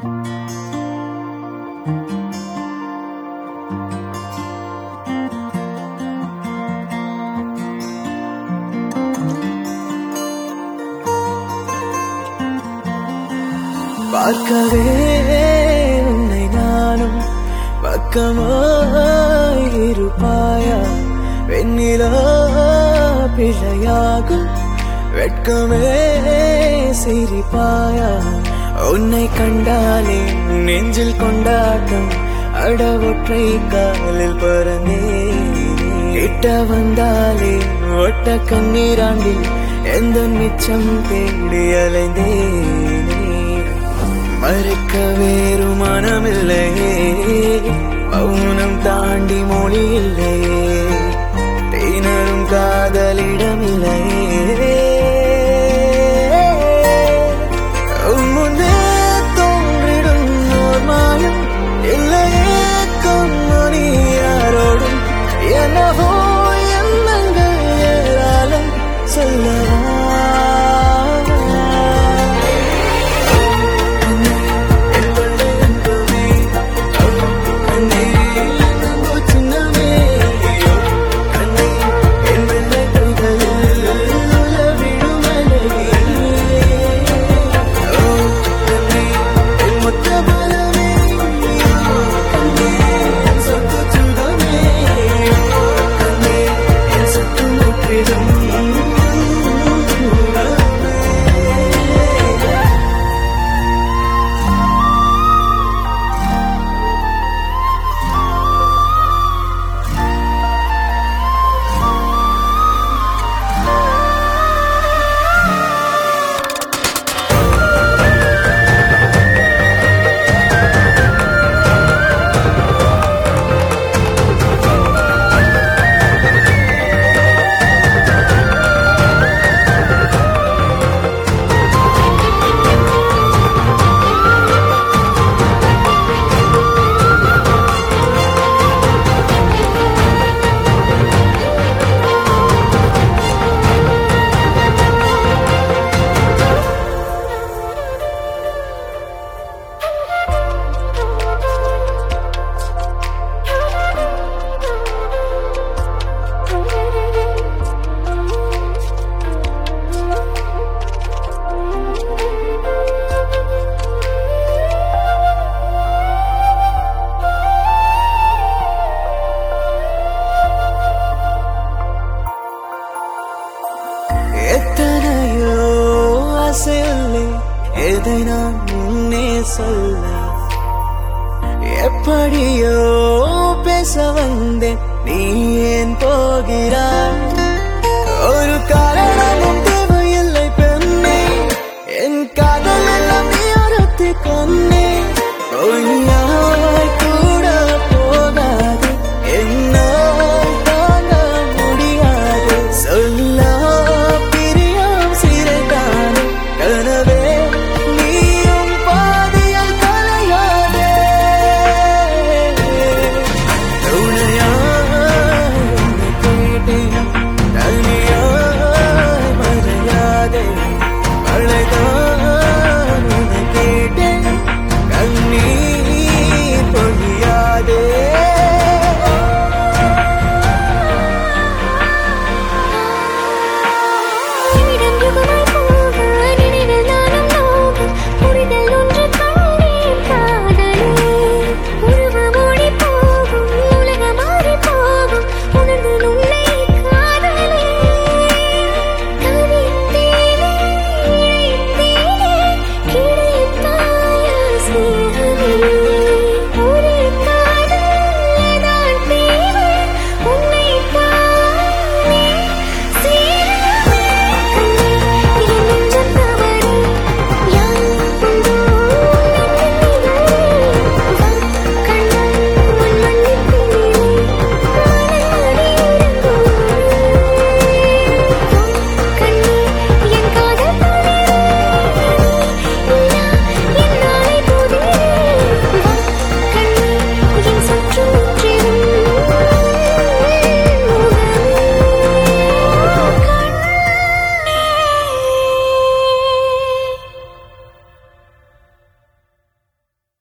பார்க்கவே உன்னை நானும் பக்கமாய் இருப்பாயா வெண்ணிலா பிழையாகும் வெட்கமே சிரிப்பாயா உன்னை கண்டாலே நெஞ்சில் கொண்டாட்டம் அடவொற்றை காலில் பறந்தேன் கிட்ட வந்தாலே ஒட்ட கண்ணீராண்டில் எந்த மிச்சம் தேடி அலைந்தேனே மறுக்க வேறு மனமில்லையே மௌனம் தாண்டி மொழி இல்லையே திணறும் காதலிடமில்லையே உன் முன்னே தோன்றிடும் ஓர் மாயம் இல்லையே கண்மணி யாரோடும் என்னவோ எண்ணங்கள் ஏராளம் சொல்லவா எத்தனையோ ஆசையுள்ளே எதை நான் முன்னே சொல்ல எப்படியோ பேச வந்தேன் நீ ஏன் போகிறாய்